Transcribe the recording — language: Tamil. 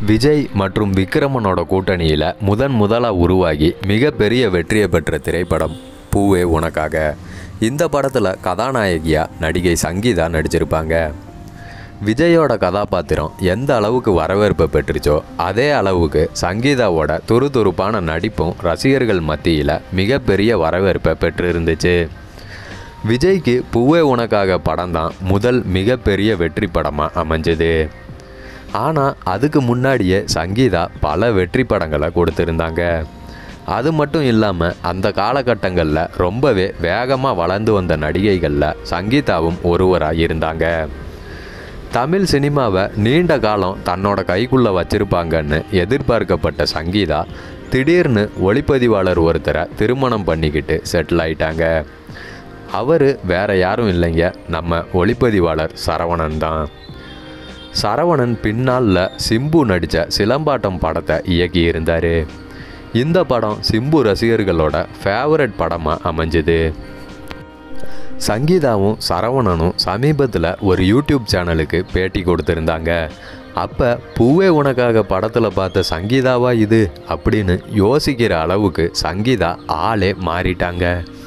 விஜய் மற்றும் விக்ரமனோட கூட்டணியில் முதன் முதலாக உருவாகி மிகப்பெரிய வெற்றியை பெற்ற திரைப்படம் பூவே உனக்காக இந்த படத்தில் கதாநாயகியாக நடிகை சங்கீதா நடிச்சிருப்பாங்க விஜயோட கதாபாத்திரம் எந்த அளவுக்கு வரவேற்பை பெற்றுச்சோ அதே அளவுக்கு சங்கீதாவோட துருதுருப்பான நடிப்பும் ரசிகர்கள் மத்தியில் மிகப்பெரிய வரவேற்பை பெற்றிருந்துச்சு விஜய்க்கு பூவே உனக்காக படம் தான் முதல் மிகப்பெரிய வெற்றி படமாக அமைஞ்சது ஆனால் அதுக்கு முன்னாடியே சங்கீதா பல வெற்றி படங்களை கொடுத்துருந்தாங்க அது மட்டும் இல்லாமல் அந்த காலகட்டங்களில் ரொம்பவே வேகமாக வளர்ந்து வந்த நடிகைகளில் சங்கீதாவும் ஒருவராக இருந்தாங்க தமிழ் சினிமாவை நீண்ட காலம் தன்னோட கைக்குள்ளே வச்சிருப்பாங்கன்னு எதிர்பார்க்கப்பட்ட சங்கீதா திடீர்னு ஒளிப்பதிவாளர் ஒருத்தரை திருமணம் பண்ணிக்கிட்டு செட்டில் ஆயிட்டாங்க அவர் வேற யாரும் இல்லைங்க நம்ம ஒளிப்பதிவாளர் சரவணன் தான் சரவணன் பின்னாலில் சிம்பு நடித்த சிலம்பாட்டம் படத்தை இயக்கியிருந்தார் இந்த படம் சிம்பு ரசிகர்களோட ஃபேவரட் படமாக அமைஞ்சுது சங்கீதாவும் சரவணனும் சமீபத்தில் ஒரு யூடியூப் சேனலுக்கு பேட்டி கொடுத்துருந்தாங்க அப்போ பூவே உனக்காக படத்தில் பார்த்த சங்கீதாவா இது அப்படின்னு யோசிக்கிற அளவுக்கு சங்கீதா ஆளே மாறிட்டாங்க